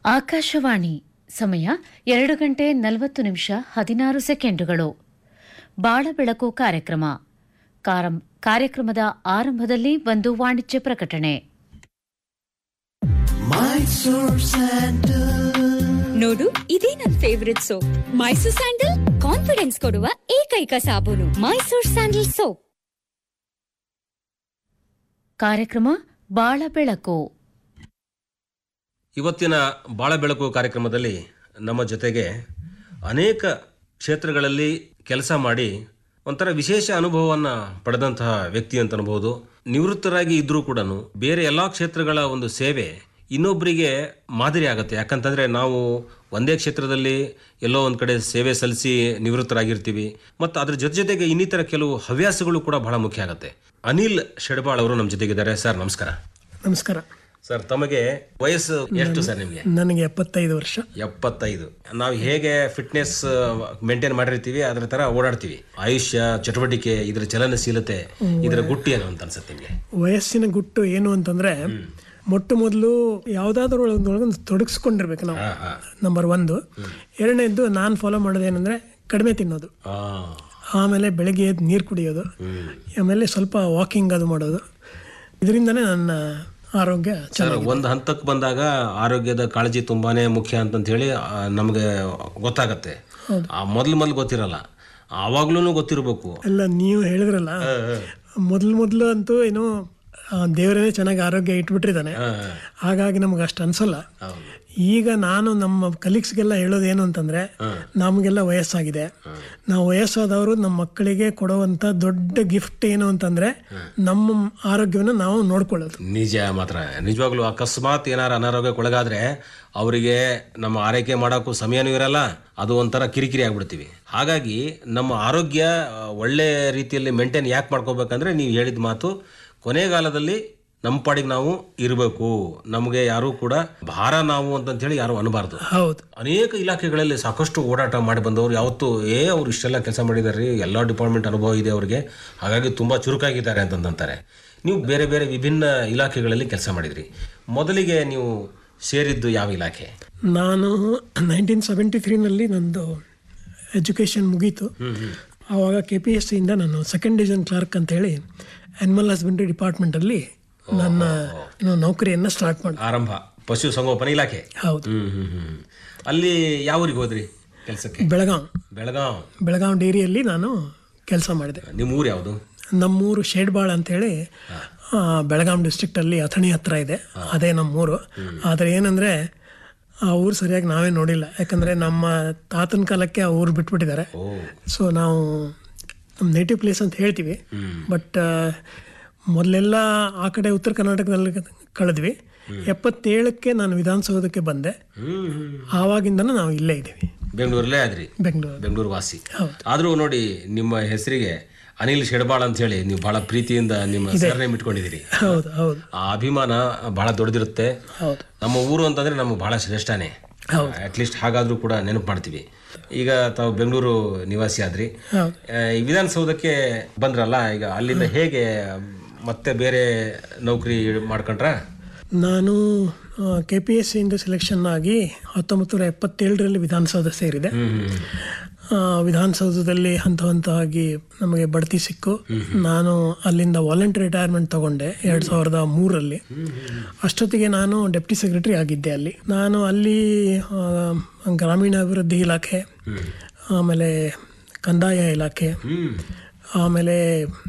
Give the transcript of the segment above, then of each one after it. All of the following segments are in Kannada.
ಆಕಾಶವಾಣಿ ಸಮಯ ಎರಡು ಗಂಟೆ ನಲವತ್ತು ನಿಮಿಷ ಹದಿನಾರು ಸೆಕೆಂಡುಗಳು ಬಾಳ ಬೆಳಕು ಕಾರ್ಯಕ್ರಮ ಕಾರಂ- ಕಾರ್ಯಕ್ರಮದ ಆರಂಭದಲ್ಲಿ ಒಂದು ವಾಣಿಜ್ಯ ಪ್ರಕಟಣೆ ನೋಡು ಇದೇ ನನ್ favourite soap Mysore sandal confidence ಕೊಡುವ ಏಕೈಕ ಸಾಬೂನು ಮೈಸೂರ್ ಸ್ಯಾಂಡಲ್ ಸೋಪ್ ಕಾರ್ಯಕ್ರಮ ಬಾಳ ಬೆಳಕು ಇವತ್ತಿನ ಬಾಳ ಬೆಳಕು ಕಾರ್ಯಕ್ರಮದಲ್ಲಿ ನಮ್ಮ ಜೊತೆಗೆ ಅನೇಕ ಕ್ಷೇತ್ರಗಳಲ್ಲಿ ಕೆಲಸ ಮಾಡಿ ಒಂಥರ ವಿಶೇಷ ಅನುಭವವನ್ನು ಪಡೆದಂತಹ ವ್ಯಕ್ತಿ ಅಂತ ಅನ್ಬೋದು ನಿವೃತ್ತರಾಗಿ ಇದ್ರೂ ಕೂಡ ಬೇರೆ ಎಲ್ಲ ಕ್ಷೇತ್ರಗಳ ಒಂದು ಸೇವೆ ಇನ್ನೊಬ್ಬರಿಗೆ ಮಾದರಿ ಆಗುತ್ತೆ ಯಾಕಂತಂದರೆ ನಾವು ಒಂದೇ ಕ್ಷೇತ್ರದಲ್ಲಿ ಎಲ್ಲೋ ಒಂದು ಕಡೆ ಸೇವೆ ಸಲ್ಲಿಸಿ ನಿವೃತ್ತರಾಗಿರ್ತೀವಿ ಮತ್ತು ಅದ್ರ ಜೊತೆ ಜೊತೆಗೆ ಇನ್ನಿತರ ಕೆಲವು ಹವ್ಯಾಸಗಳು ಕೂಡ ಬಹಳ ಮುಖ್ಯ ಆಗುತ್ತೆ ಅನಿಲ್ ಶೆಡ್ಬಾಳ್ ಅವರು ನಮ್ಮ ಜೊತೆಗಿದ್ದಾರೆ ಸರ್ ನಮಸ್ಕಾರ ನಮಸ್ಕಾರ ಸರ್ ತಮಗೆ ವಯಸ್ಸು ಎಷ್ಟು ಸರ್ ನಿಮಗೆ ನನಗೆ ಎಪ್ಪತ್ತೈದು ವರ್ಷ ಎಪ್ಪತ್ತೈದು ನಾವು ಹೇಗೆ ಫಿಟ್ನೆಸ್ ಮೇಂಟೈನ್ ಮಾಡಿರ್ತೀವಿ ಅದ್ರ ತರ ಓಡಾಡ್ತೀವಿ ಆಯುಷ್ಯ ಚಟುವಟಿಕೆ ಇದರ ಚಲನಶೀಲತೆ ಇದರ ಗುಟ್ಟು ಏನು ಅಂತ ಅನ್ಸುತ್ತೆ ನಿಮಗೆ ವಯಸ್ಸಿನ ಗುಟ್ಟು ಏನು ಅಂತಂದ್ರೆ ಮೊಟ್ಟ ಮೊದಲು ಯಾವ್ದಾದ್ರು ಒಂದು ತೊಡಗಿಸ್ಕೊಂಡಿರ್ಬೇಕು ನಾವು ಹಾ ಹಾ ನಂಬರ್ ಒಂದು ಎರಡನೇದ್ದು ನಾನು ಫಾಲೋ ಮಾಡೋದೇನೆಂದ್ರೆ ಕಡಿಮೆ ತಿನ್ನೋದು ಆ, ಆಮೇಲೆ ಬೆಳಗ್ಗೆ ಎದ್ದು ನೀರು ಕುಡಿಯೋದು ಆಮೇಲೆ ಸ್ವಲ್ಪ ವಾಕಿಂಗ್ ಅದು ಮಾಡೋದು ಇದರಿಂದನೇ ನನ್ನ ಆರೋಗ್ಯ ಸರ್ ಒಂದು ಹಂತಕ್ಕೆ ಬಂದಾಗ ಆರೋಗ್ಯದ ಕಾಳಜಿ ತುಂಬಾನೇ ಮುಖ್ಯ ಅಂತಂತ ಹೇಳಿ ಆ, ನಮಗೆ ಗೊತ್ತಾಗತ್ತೆ ಆ ಮೊದ್ಲು ಮೊದ್ಲು ಗೊತ್ತಿರಲ್ಲ ಆವಾಗ್ಲೂ ಗೊತ್ತಿರಬೇಕು ಎಲ್ಲ ನೀವು ಹೇಳಿದ್ರಲ್ಲ ಮೊದಲು ಮೊದಲು ಅಂತೂ ಏನೋ ಆ, ದೇವರೇ ಚೆನ್ನಾಗಿ ಆರೋಗ್ಯ ಇಟ್ಬಿಟ್ಟಿದ್ದಾನೆ ಹಾಗಾಗಿ ನಮ್ಗೆ ಅಷ್ಟು ಅನ್ಸಲ್ಲ ಈಗ ನಾನು ನಮ್ಮ ಕಲೀಗ್ಸ್ಗೆಲ್ಲ ಹೇಳೋದೇನು ಅಂತಂದ್ರೆ ನಮಗೆಲ್ಲ ವಯಸ್ಸಾಗಿದೆ ನಾವು ವಯಸ್ಸಾದವರು ನಮ್ಮ ಮಕ್ಕಳಿಗೆ ಕೊಡುವಂತ ದೊಡ್ಡ ಗಿಫ್ಟ್ ಏನು ಅಂತಂದ್ರೆ ನಮ್ಮ ಆರೋಗ್ಯವನ್ನು ನಾವು ನೋಡ್ಕೊಳ್ಳೋದು ನಿಜ ಮಾತ್ರ ನಿಜವಾಗ್ಲೂ ಅಕಸ್ಮಾತ್ ಏನಾರ ಅನಾರೋಗ್ಯಕ್ಕೊಳಗಾದ್ರೆ ಅವರಿಗೆ ನಮ್ಮ ಆರೈಕೆ ಮಾಡೋಕ್ಕೂ ಸಮಯನೂ ಇರಲ್ಲ ಅದು ಒಂಥರ ಕಿರಿಕಿರಿ ಆಗ್ಬಿಡ್ತೀವಿ ಹಾಗಾಗಿ ನಮ್ಮ ಆರೋಗ್ಯ ಆ, ಒಳ್ಳೆ ರೀತಿಯಲ್ಲಿ ಮೇಂಟೈನ್ ಯಾಕೆ ಮಾಡ್ಕೋಬೇಕಂದ್ರೆ ನೀವು ಹೇಳಿದ ಮಾತು ಕೊನೆಗಾಲದಲ್ಲಿ ನಮ್ಮ ಪಾಡಿಗೆ ನಾವು ಇರಬೇಕು ನಮಗೆ ಯಾರೂ ಕೂಡ ಭಾರ ನಾವು ಅಂತಂತ ಹೇಳಿ ಯಾರು ಅನಬಾರ್ದು ಹೌದು ಅನೇಕ ಇಲಾಖೆಗಳಲ್ಲಿ ಸಾಕಷ್ಟು ಓಡಾಟ ಮಾಡಿ ಬಂದವರು ಯಾವತ್ತು ಏ ಅವ್ರು ಇಷ್ಟೆಲ್ಲ ಕೆಲಸ ಮಾಡಿದ್ದಾರೆ ರೀ ಎಲ್ಲ ಡಿಪಾರ್ಟ್ಮೆಂಟ್ ಅನುಭವ ಇದೆ ಅವರಿಗೆ ಹಾಗಾಗಿ ತುಂಬ ಚುರುಕಾಗಿದ್ದಾರೆ ಅಂತಂದಂತಾರೆ ನೀವು ಬೇರೆ ಬೇರೆ ವಿಭಿನ್ನ ಇಲಾಖೆಗಳಲ್ಲಿ ಕೆಲಸ ಮಾಡಿದ್ರಿ ಮೊದಲಿಗೆ ನೀವು ಸೇರಿದ್ದು ಯಾವ ಇಲಾಖೆ ನಾನು ನೈನ್ಟೀನ್ ಸೆವೆಂಟಿ ತ್ರೀನಲ್ಲಿ ನಂದು ಎಜುಕೇಷನ್ ಮುಗೀತು ಆವಾಗ ಕೆ ಪಿ ಎಸ್ ಸಿಯಿಂದ ನಾನು ಸೆಕೆಂಡ್ ಡಿವಿಷನ್ ಕ್ಲರ್ಕ್ ಅಂತೇಳಿ ಅನಿಮಲ್ ಹಸ್ಬೆಂಡ್ರಿ ಡಿಪಾರ್ಟ್ಮೆಂಟಲ್ಲಿ ನನ್ನ ಏನು ನೌಕರಿಯನ್ನು ಸ್ಟಾರ್ಟ್ ಮಾಡಿದೆ ಆರಂಭ ಪಶು ಸಂಗೋಪನಾ ಇಲಾಖೆ ಹೌದು ಹ್ಮ್ ಹ್ಮ್ ಹ್ಮ್ ಅಲ್ಲಿ ಯಾವ ಊರಿಗೆ ಹೋದ್ರಿ ಕೆಲಸಕ್ಕೆ ಬೆಳಗಾಂ ಬೆಳಗಾವ್ ಬೆಳಗಾಂ ಡೇರಿಯಲ್ಲಿ ನಾನು ಕೆಲಸ ಮಾಡಿದೆ ನಿಮ್ಮ ಊರು ಯಾವುದು ನಮ್ಮೂರು ಶೇಡ್ಬಾಳ್ ಅಂತೇಳಿ ಆ, ಬೆಳಗಾಂ ಡಿಸ್ಟ್ರಿಕ್ಟಲ್ಲಿ ಅಥಣಿ ಹತ್ರ ಇದೆ ಅದೇ ನಮ್ಮೂರು ಆದರೆ ಏನಂದರೆ ಆ ಊರು ಸರಿಯಾಗಿ ನಾವೇ ನೋಡಿಲ್ಲ ಯಾಕಂದರೆ ನಮ್ಮ ತಾತನ ಕಾಲಕ್ಕೆ ಆ ಊರು ಬಿಟ್ಬಿಟ್ಟಿದ್ದಾರೆ ಓ ಸೊ ನಾವು ನಮ್ಮ ನೇಟಿವ್ ಪ್ಲೇಸ್ ಅಂತ ಹೇಳ್ತೀವಿ ಬಟ್ ಮೊದಲೆಲ್ಲ ಆ ಕಡೆ ಉತ್ತರ ಕರ್ನಾಟಕದಲ್ಲಿ ಕಳೆದ್ವಿ ಎಪ್ಪತ್ತೇಳಕ್ಕೆ ನಾನು ವಿಧಾನಸೌಧಕ್ಕೆ ಬಂದೆ ಹ್ಮ್ ಹ್ಮ್ ಆವಾಗಿಂದನೂ ನಾವು ಇಲ್ಲೇ ಇದ್ದೀವಿ ಬೆಂಗಳೂರಲ್ಲೇ ಆದ್ರಿ ಬೆಂಗಳೂರು ಬೆಂಗಳೂರು ವಾಸಿ ಹೌದು. ಆದ್ರೂ ನೋಡಿ ನಿಮ್ಮ ಹೆಸರಿಗೆ ಅನಿಲ್ ಶೆಡ್ಬಾಳ್ ಅಂತ ಹೇಳಿ ನೀವು ಬಹಳ ಪ್ರೀತಿಯಿಂದ ನಿಮ್ಮ ಸರ್ನೇಮ್ ಇಟ್ಕೊಂಡಿದ್ದೀರಿ ಹೌದು ಹೌದು ಆ ಅಭಿಮಾನ ಬಹಳ ದೊಡ್ಡದಿರುತ್ತೆ ಹೌದು ನಮ್ಮ ಊರು ಅಂತಂದ್ರೆ ನಮ್ಗೆ ಬಹಳ ಶ್ರೇಷ್ಠನೇ ಹೌದು. ಅಟ್ಲೀಸ್ಟ್ ಹಾಗಾದ್ರೂ ಕೂಡ ನೆನಪು ಮಾಡ್ತೀವಿ ಈಗ ತಾವು ಬೆಂಗಳೂರು ನಿವಾಸಿ ಆದ್ರಿ ಹೌದು ಆ, ಈ ವಿಧಾನಸೌಧಕ್ಕೆ ಬಂದ್ರಲ್ಲ ಈಗ ಅಲ್ಲಿಂದ ಹೇಗೆ ಮತ್ತೆ ಬೇರೆ ನೌಕರಿ ಮಾಡ್ಕೊಂಡ್ರ ನಾನು ಕೆ ಪಿ ಎಸ್ ಸಿಯಿಂದ ಸೆಲೆಕ್ಷನ್ ಆಗಿ ಹತ್ತೊಂಬತ್ತು ನೂರ ಎಪ್ಪತ್ತೇಳರಲ್ಲಿ ವಿಧಾನಸೌಧ ಸೇರಿದೆ ಆ, ವಿಧಾನಸೌಧದಲ್ಲಿ ಹಂತ ಹಂತವಾಗಿ ನಮಗೆ ಬಡ್ತಿ ಸಿಕ್ಕು ನಾನು ಅಲ್ಲಿಂದ ವಾಲಂಟಿ ರಿಟೈರ್ಮೆಂಟ್ ತಗೊಂಡೆ ಎರಡು ಸಾವಿರದ ಮೂರರಲ್ಲಿ ಅಷ್ಟೊತ್ತಿಗೆ ನಾನು ಡೆಪ್ಟಿ ಸೆಕ್ರೆಟರಿ ಆಗಿದ್ದೆ ಅಲ್ಲಿ ನಾನು ಅಲ್ಲಿ ಆ, ಗ್ರಾಮೀಣಾಭಿವೃದ್ಧಿ ಇಲಾಖೆ ಆಮೇಲೆ ಕಂದಾಯ ಇಲಾಖೆ ಆಮೇಲೆ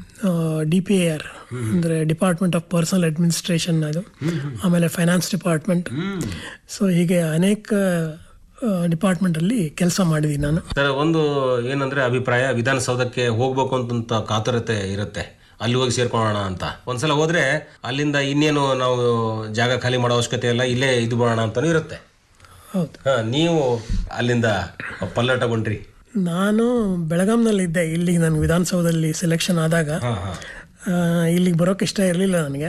ಡಿ ಪಿ ಆರ್ ಅಂದರೆ ಡಿಪಾರ್ಟ್ಮೆಂಟ್ ಆಫ್ ಪರ್ಸನಲ್ ಅಡ್ಮಿನಿಸ್ಟ್ರೇಷನ್ ಅದು ಆಮೇಲೆ ಫೈನಾನ್ಸ್ ಡಿಪಾರ್ಟ್ಮೆಂಟ್ ಸೊ ಹೀಗೆ ಅನೇಕ ಡಿಪಾರ್ಟ್ಮೆಂಟಲ್ಲಿ ಕೆಲಸ ಮಾಡಿದ್ದೀನಿ ನಾನು ಸರ್ ಒಂದು ಏನಂದ್ರೆ ಅಭಿಪ್ರಾಯ ವಿಧಾನಸೌಧಕ್ಕೆ ಹೋಗ್ಬೇಕು ಅಂತ ಕಾತುರತೆ ಇರುತ್ತೆ ಅಲ್ಲಿ ಹೋಗಿ ಸೇರ್ಕೊಳ್ಳೋಣ ಅಂತ ಒಂದ್ಸಲ ಹೋದ್ರೆ ಅಲ್ಲಿಂದ ಇನ್ನೇನು ನಾವು ಜಾಗ ಖಾಲಿ ಮಾಡೋ ಅವಶ್ಯಕತೆ ಇಲ್ಲ ಇಲ್ಲೇ ಇದು ಮಾಡೋಣ ಅಂತಾನು ಇರುತ್ತೆ ಹೌದು ಹಾ, ನೀವು ಅಲ್ಲಿಂದ ಪಲ್ಲಟಗೊಂಡ್ರಿ ನಾನು ಬೆಳಗಾಂನಲ್ಲಿದ್ದೆ ಇಲ್ಲಿಗೆ ನಾನು ವಿಧಾನಸೌಧದಲ್ಲಿ ಸೆಲೆಕ್ಷನ್ ಆದಾಗ ಹಾ ಹಾ ಆ, ಇಲ್ಲಿಗೆ ಬರೋಕೆ ಇಷ್ಟ ಇರಲಿಲ್ಲ ನನಗೆ